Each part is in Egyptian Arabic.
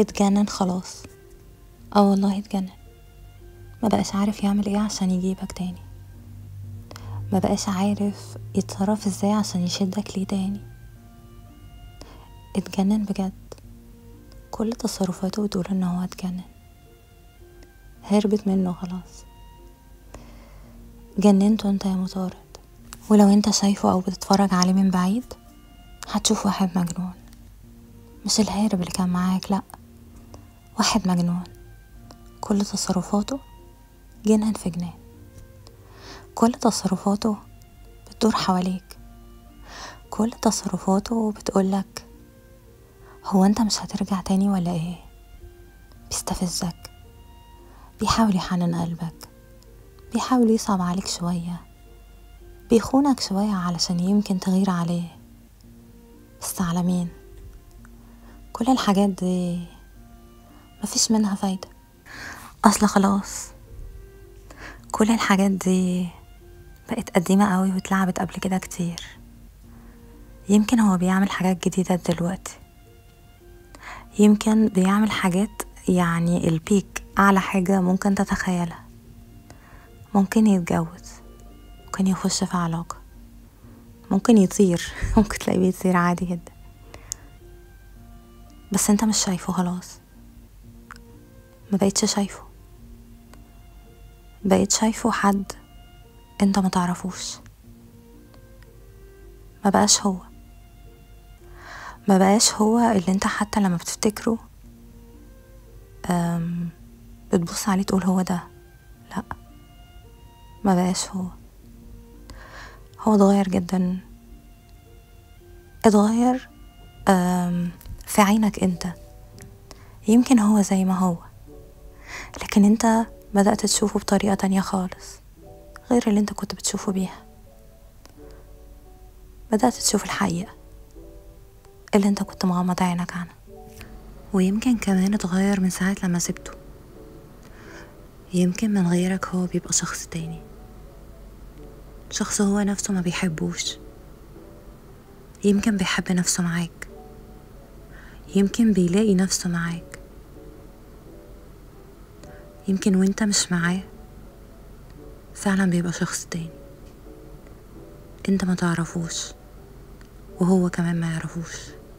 اتجنن خلاص اه والله اتجنن ما بقاش عارف يعمل ايه عشان يجيبك تاني ما بقاش عارف يتصرف ازاي عشان يشدك ليه تاني اتجنن بجد كل تصرفاته بتقول ان هو اتجنن هربت منه خلاص جننته انت يا مطارد ولو انت شايفه او بتتفرج عليه من بعيد هتشوف واحد مجنون مش الهارب اللي كان معاك لا واحد مجنون كل تصرفاته جنان في جنان كل تصرفاته بتدور حواليك كل تصرفاته بتقولك هو انت مش هترجع تاني ولا ايه بيستفزك بيحاول يحنن قلبك بيحاول يصعب عليك شوية بيخونك شوية علشان يمكن تغير عليه بس على مين كل الحاجات دي مفيش منها فايدة أصل خلاص كل الحاجات دي بقت قديمة قوي واتلعبت قبل كده كتير يمكن هو بيعمل حاجات جديدة دلوقتي يمكن بيعمل حاجات يعني البيك أعلى حاجة ممكن تتخيلها ممكن يتجوز ممكن يخش في علاقة ممكن يطير ممكن تلاقيه بيطير عادي جدا بس انت مش شايفه خلاص ما بقيتش شايفه بقيت شايفه حد انت ما تعرفوش ما بقاش هو ما بقاش هو اللي انت حتى لما بتفتكره أم، بتبص عليه تقول هو ده لا ما بقاش هو هو اتغير جدا اتغير أم، في عينك انت يمكن هو زي ما هو لكن انت بدأت تشوفه بطريقة تانية خالص غير اللي انت كنت بتشوفه بيها بدأت تشوف الحقيقة اللي انت كنت مغمض عينك عنها ويمكن كمان اتغير من ساعة لما سبته يمكن من غيرك هو بيبقى شخص تاني شخص هو نفسه ما بيحبوش يمكن بيحب نفسه معاك يمكن بيلاقي نفسه معاك يمكن وانت مش معاه فعلا بيبقى شخص تاني انت ما تعرفوش وهو كمان ما يعرفوش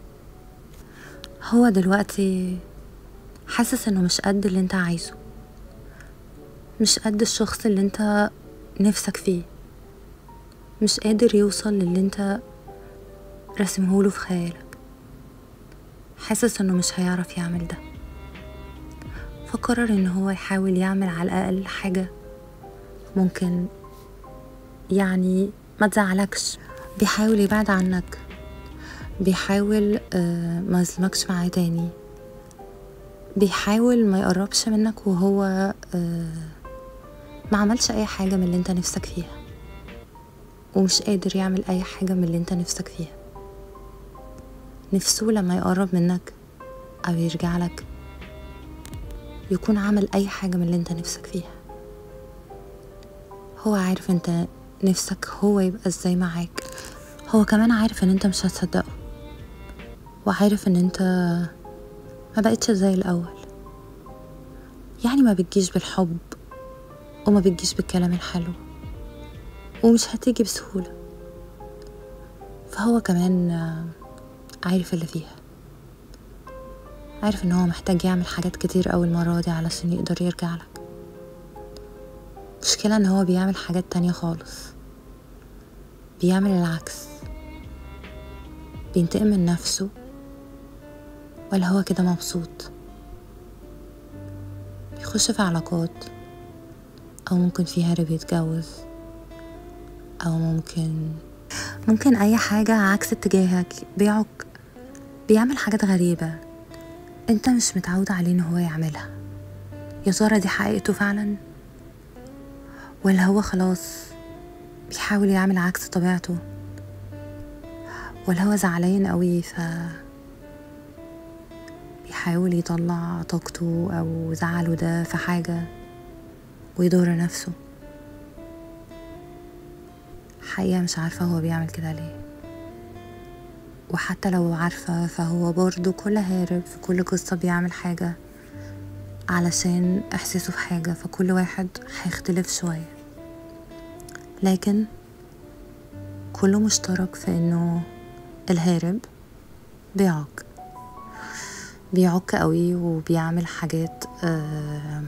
هو دلوقتي حاسس انه مش قد اللي انت عايزه مش قد الشخص اللي انت نفسك فيه مش قادر يوصل للي انت رسمهوله في خيالك حاسس انه مش هيعرف يعمل ده فقرر ان هو يحاول يعمل على الاقل حاجة ممكن يعني ما تزعلكش بيحاول يبعد عنك بيحاول آه، ما يظلمكش معاه تاني بيحاول ما يقربش منك وهو آه، ما عملش اي حاجة من اللي انت نفسك فيها ومش قادر يعمل اي حاجة من اللي انت نفسك فيها نفسه لما يقرب منك او يرجع لك يكون عمل اي حاجة من اللي انت نفسك فيها هو عارف انت نفسك هو يبقى ازاي معاك هو كمان عارف ان انت مش هتصدقه وعارف ان انت ما بقتش زي الاول يعني ما بتجيش بالحب وما بتجيش بالكلام الحلو ومش هتيجي بسهولة فهو كمان آه، عارف اللي فيها عارف ان هو محتاج يعمل حاجات كتير أوي المرة دي علشان يقدر يرجع لك مشكلة ان هو بيعمل حاجات تانية خالص بيعمل العكس بينتقم من نفسه ولا هو كده مبسوط بيخش في علاقات أو ممكن في هارب يتجوز أو ممكن ممكن أي حاجة عكس اتجاهك بيعك بيعمل حاجات غريبة انت مش متعود عليه ان هو يعملها يا ترى دي حقيقته فعلا ولا هو خلاص بيحاول يعمل عكس طبيعته ولا هو زعلان قوي ف بيحاول يطلع طاقته او زعله ده في حاجة ويضر نفسه حقيقة مش عارفة هو بيعمل كده ليه وحتى لو عارفة فهو برضو كل هارب في كل قصة بيعمل حاجة علشان إحساسه في حاجة فكل واحد هيختلف شوية لكن كله مشترك في إنه الهارب بيعق بيعك قوي وبيعمل حاجات آه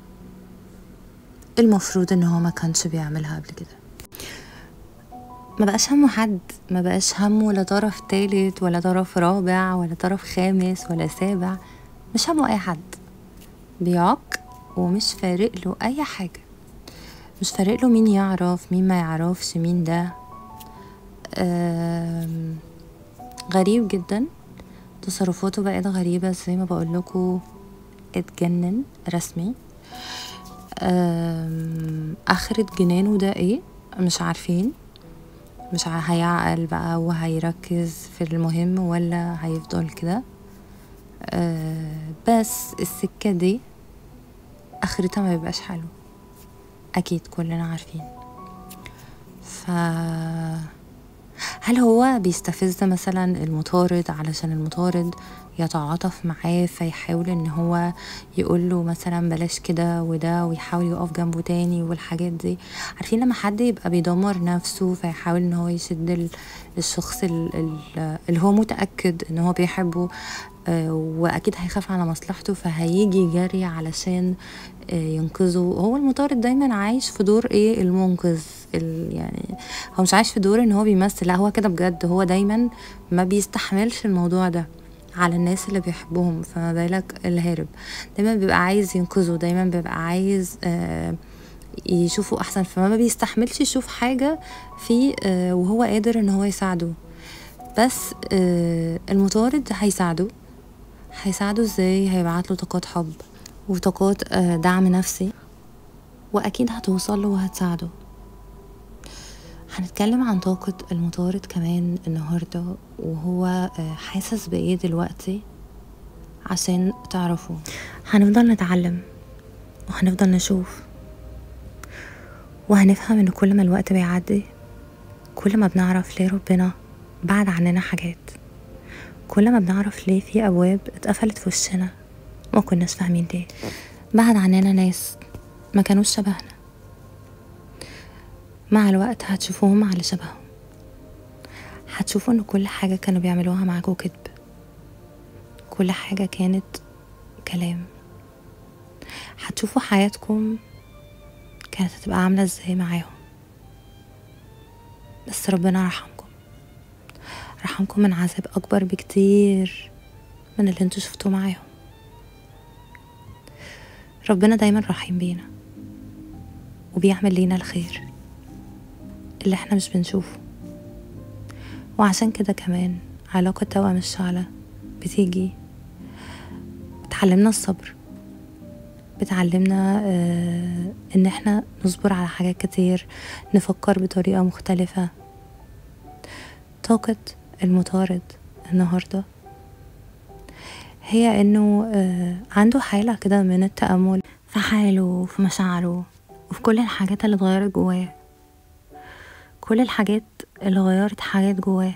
المفروض ان هو ما كانش بيعملها قبل كده ما بقاش همه حد ما بقاش همه لا طرف تالت ولا طرف رابع ولا طرف خامس ولا سابع مش همه اي حد بيعك ومش فارق له اي حاجه مش فارق له مين يعرف مين ما يعرفش مين ده آم، غريب جدا تصرفاته بقت غريبة زي ما بقولكوا اتجنن رسمي آم، آخرة جنانه ده ايه مش عارفين مش ع- هيعقل بقى وهيركز في المهم ولا هيفضل كده آه، بس السكة دي آخرتها ما بيبقاش حلو أكيد كلنا عارفين ف هل هو بيستفز مثلا المطارد علشان المطارد يتعاطف معاه فيحاول ان هو يقول له مثلا بلاش كده وده ويحاول يقف جنبه تاني والحاجات دي عارفين لما حد يبقى بيدمر نفسه فيحاول ان هو يشد ال- الشخص ال- ال- اللي هو متأكد ان هو بيحبه آه، واكيد هيخاف على مصلحته فهيجي جري علشان آه، ينقذه هو المطارد دايما عايش في دور ايه المنقذ ال- يعني هو مش عايش في دور ان هو بيمثل لا هو كده بجد هو دايما ما بيستحملش الموضوع ده على الناس اللي بيحبهم فما بالك الهارب دايما بيبقى عايز ينقذه دايما بيبقى عايز آه يشوفه احسن فما بيستحملش يشوف حاجة فيه آه وهو قادر ان هو يساعده بس آه المطارد هيساعده هيساعده ازاي هيبعت له طاقات حب وطاقات آه دعم نفسي واكيد هتوصل له وهتساعده هنتكلم عن طاقة المطارد كمان النهاردة وهو آه، حاسس بإيه دلوقتي عشان تعرفوا هنفضل نتعلم وهنفضل نشوف وهنفهم إن كل ما الوقت بيعدي كل ما بنعرف ليه ربنا بعد عننا حاجات كل ما بنعرف ليه في أبواب اتقفلت في وشنا ما كناش فاهمين ليه بعد عننا ناس ما كانوش شبهنا مع الوقت هتشوفوهم على شبههم هتشوفوا ان كل حاجة كانوا بيعملوها معاكوا كذب كل حاجة كانت كلام هتشوفوا حياتكم كانت هتبقى عاملة ازاي معاهم بس ربنا رحمكم رحمكم من عذاب أكبر بكتير من اللي انتوا شفتوه معاهم ربنا دايما رحيم بينا وبيعمل لينا الخير اللي احنا مش بنشوفه وعشان كده كمان علاقة توأم الشعلة بتيجي بتعلمنا الصبر بتعلمنا آه ان احنا نصبر على حاجات كتير نفكر بطريقة مختلفة طاقة المطارد النهاردة هي انه آه عنده حالة كده من التأمل في حاله وفي مشاعره وفي كل الحاجات اللي اتغيرت جواه كل الحاجات اللي غيرت حاجات جواه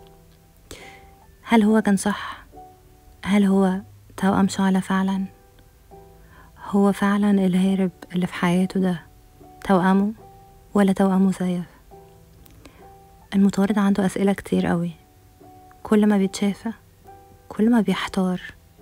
هل هو كان صح هل هو توأم شعلة فعلا هو فعلا الهارب اللي في حياته ده توأمه ولا توأمه زيف المطارد عنده أسئلة كتير قوي كل ما بيتشافى كل ما بيحتار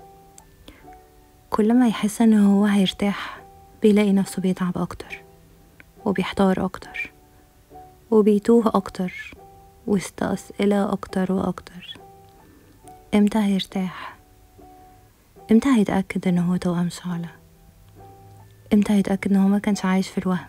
كل ما يحس ان هو هيرتاح بيلاقي نفسه بيتعب اكتر وبيحتار اكتر وبيتوه اكتر وسط اسئله اكتر واكتر امتى هيرتاح امتى هيتاكد ان هو توأم شعلة امتى هيتاكد ان هو ما كانش عايش في الوهم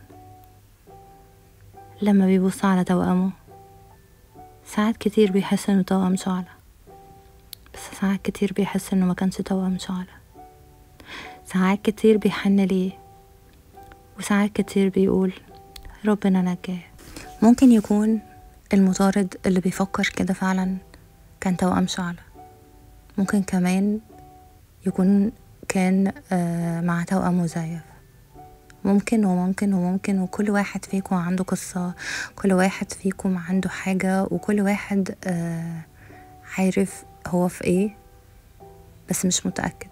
لما بيبص على توأمه ساعات كتير بيحس انه توأم شعلة بس ساعات كتير بيحس انه ما كانش توأم شعلة ساعات كتير بيحن ليه وساعات كتير بيقول ربنا نجاه ممكن يكون المطارد اللي بيفكر كده فعلا كان توأم شعلة ممكن كمان يكون كان آه مع توأم مزيف ممكن وممكن وممكن وكل واحد فيكم عنده قصة كل واحد فيكم عنده حاجة وكل واحد آه عارف هو في ايه بس مش متأكد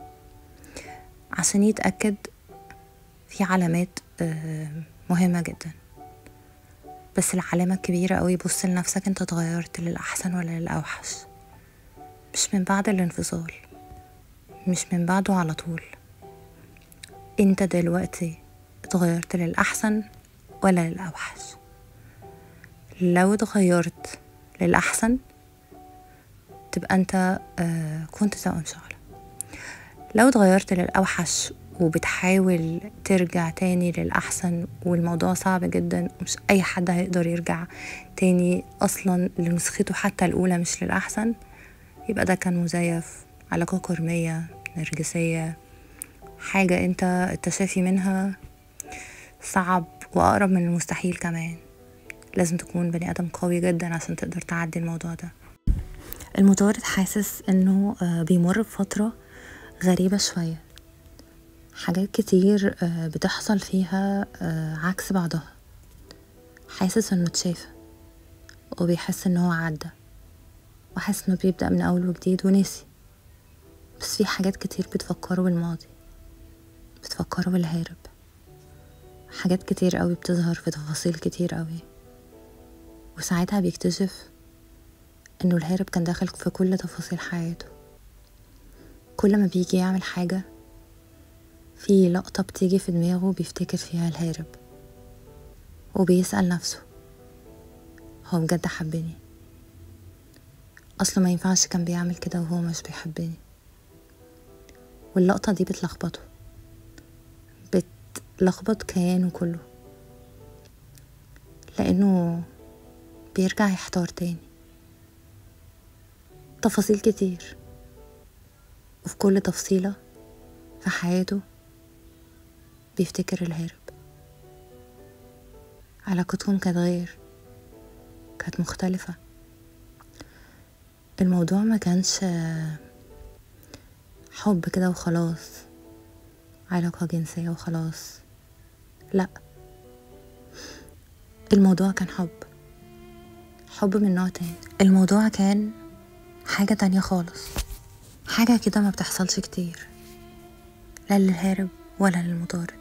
عشان يتأكد في علامات آه، مهمة جدا بس العلامة الكبيرة قوي بص لنفسك انت اتغيرت للأحسن ولا للأوحش مش من بعد الانفصال مش من بعده على طول انت دلوقتي اتغيرت للأحسن ولا للأوحش لو اتغيرت للأحسن تبقى انت آه كنت توأم شعلة لو اتغيرت للأوحش وبتحاول ترجع تاني للأحسن والموضوع صعب جدا مش أي حد هيقدر يرجع تاني أصلا لنسخته حتى الأولى مش للأحسن يبقى ده كان مزيف علاقة كرمية نرجسية حاجة انت التشافي منها صعب وأقرب من المستحيل كمان لازم تكون بني آدم قوي جدا عشان تقدر تعدي الموضوع ده المطارد حاسس انه آه، بيمر بفترة غريبة شوية حاجات كتير آه، بتحصل فيها آه، عكس بعضها حاسس انه اتشاف وبيحس ان هو عدى وحاسس انه بيبدأ من اول وجديد ونسي بس في حاجات كتير بتفكره بالماضي بتفكره بالهارب حاجات كتير قوي بتظهر في تفاصيل كتير قوي وساعتها بيكتشف انه الهارب كان داخل في كل تفاصيل حياته كل ما بيجي يعمل حاجة في لقطة بتيجي في دماغه بيفتكر فيها الهارب وبيسأل نفسه هو بجد حبني أصله ما ينفعش كان بيعمل كده وهو مش بيحبني واللقطة دي بتلخبطه بتلخبط كيانه كله لأنه بيرجع يحتار تاني تفاصيل كتير وفي كل تفصيلة في حياته بيفتكر الهرب علاقتهم كانت غير كانت مختلفة الموضوع ما كانش حب كده وخلاص علاقة جنسية وخلاص لا الموضوع كان حب حب من نوع تاني الموضوع كان حاجة تانية خالص حاجة كده ما بتحصلش كتير لا للهارب ولا للمطارد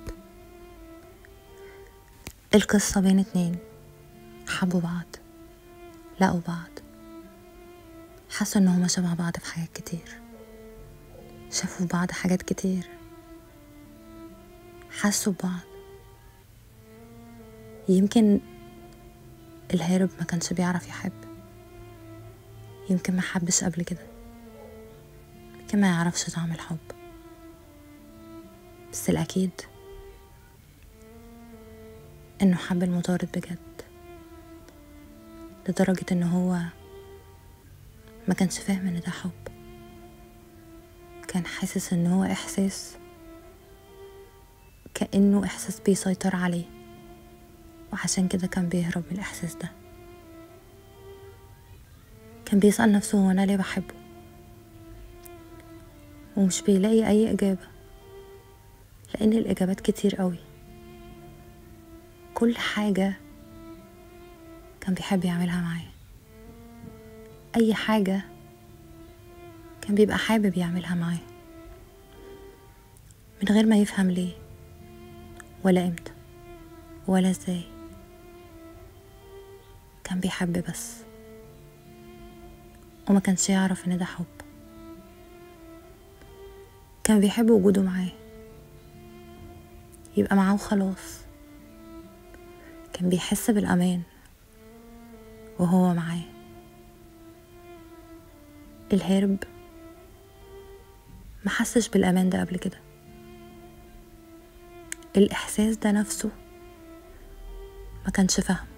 القصة بين اتنين حبوا بعض لقوا بعض حسوا ان هما شبه بعض في حاجات كتير شافوا في بعض حاجات كتير حسوا ببعض يمكن الهارب ما كانش بيعرف يحب يمكن ما حبش قبل كده يمكن ما يعرفش طعم الحب بس الأكيد إنه حب المطارد بجد لدرجة إن هو ما كانش فاهم إن ده حب كان حاسس إن هو إحساس كأنه إحساس بيسيطر عليه وعشان كده كان بيهرب من الإحساس ده كان بيسأل نفسه هو أنا ليه بحبه ومش بيلاقي أي إجابة لأن الإجابات كتير قوي كل حاجة كان بيحب يعملها معايا أي حاجة كان بيبقى حابب يعملها معايا من غير ما يفهم ليه ولا امتى ولا ازاي كان بيحب بس وما كانش يعرف ان ده حب كان بيحب وجوده معاه يبقى معاه وخلاص كان بيحس بالامان وهو معاه الهرب ما حسش بالامان ده قبل كده الاحساس ده نفسه ما كانش فاهم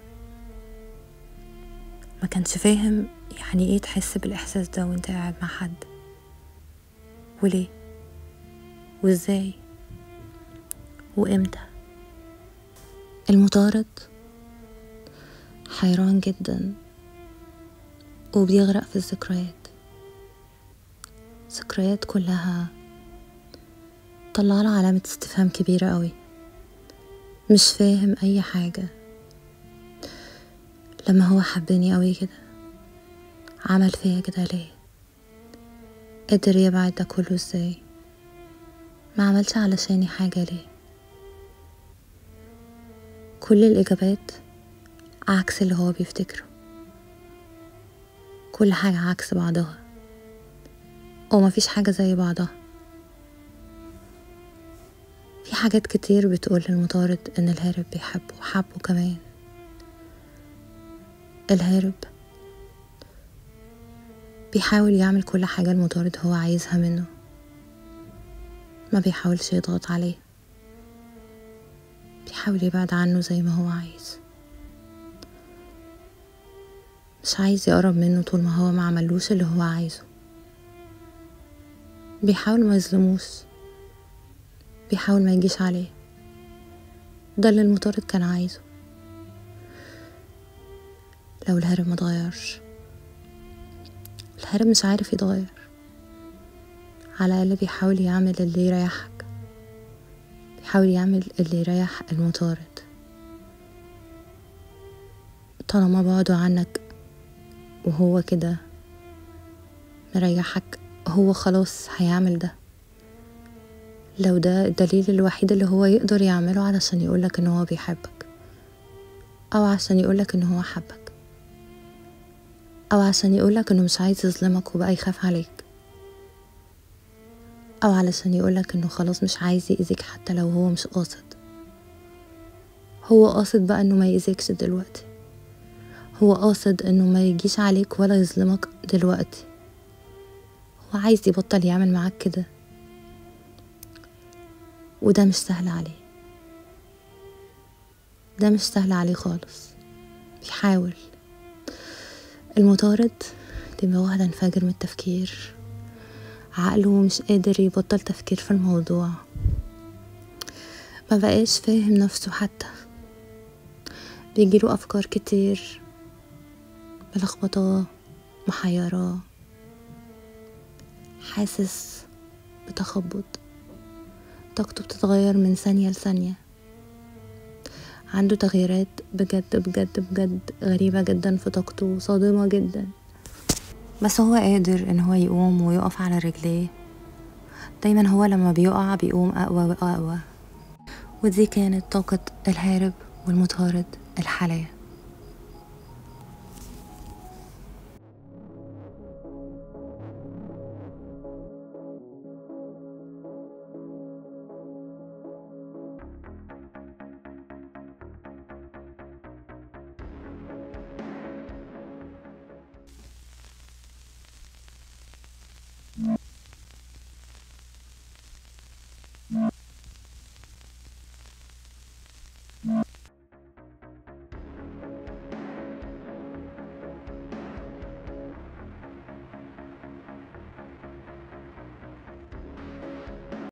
ما كانش فاهم يعني ايه تحس بالاحساس ده وانت قاعد مع حد وليه وازاي وامتى المطارد حيران جدا وبيغرق في الذكريات ذكريات كلها طلع علامة استفهام كبيرة قوي مش فاهم أي حاجة لما هو حبني قوي كده عمل فيا كده ليه قدر يبعد ده كله ازاي ما عملش علشاني حاجة ليه كل الإجابات عكس اللي هو بيفتكره كل حاجة عكس بعضها ومفيش حاجة زي بعضها في حاجات كتير بتقول للمطارد إن الهارب بيحبه وحبه كمان الهارب بيحاول يعمل كل حاجة المطارد هو عايزها منه ما بيحاولش يضغط عليه بيحاول يبعد عنه زي ما هو عايز مش عايز يقرب منه طول ما هو ما عملوش اللي هو عايزه بيحاول ما يظلموش بيحاول ما يجيش عليه ده اللي المطارد كان عايزه لو الهرم ما اتغيرش الهرم مش عارف يتغير على الأقل بيحاول يعمل اللي يريحك بيحاول يعمل اللي يريح المطارد طالما بعده عنك وهو كده مريحك هو خلاص هيعمل ده لو ده الدليل الوحيد اللي هو يقدر يعمله علشان يقولك ان هو بيحبك او عشان يقولك ان هو حبك او عشان يقولك انه مش عايز يظلمك وبقى يخاف عليك او علشان يقولك انه خلاص مش عايز يأذيك حتى لو هو مش قاصد هو قاصد بقى انه ما يأذيكش دلوقتي هو قاصد انه ما يجيش عليك ولا يظلمك دلوقتي هو عايز يبطل يعمل معاك كده وده مش سهل عليه ده مش سهل عليه خالص بيحاول المطارد دماغه هتنفجر من التفكير عقله مش قادر يبطل تفكير في الموضوع ما بقاش فاهم نفسه حتى بيجيله أفكار كتير ملخبطاه محيراه حاسس بتخبط طاقته بتتغير من ثانية لثانية عنده تغييرات بجد بجد بجد غريبة جدا في طاقته صادمة جدا بس هو قادر ان هو يقوم ويقف على رجليه دايما هو لما بيقع بيقوم اقوى واقوى ودي كانت طاقة الهارب والمطارد الحالية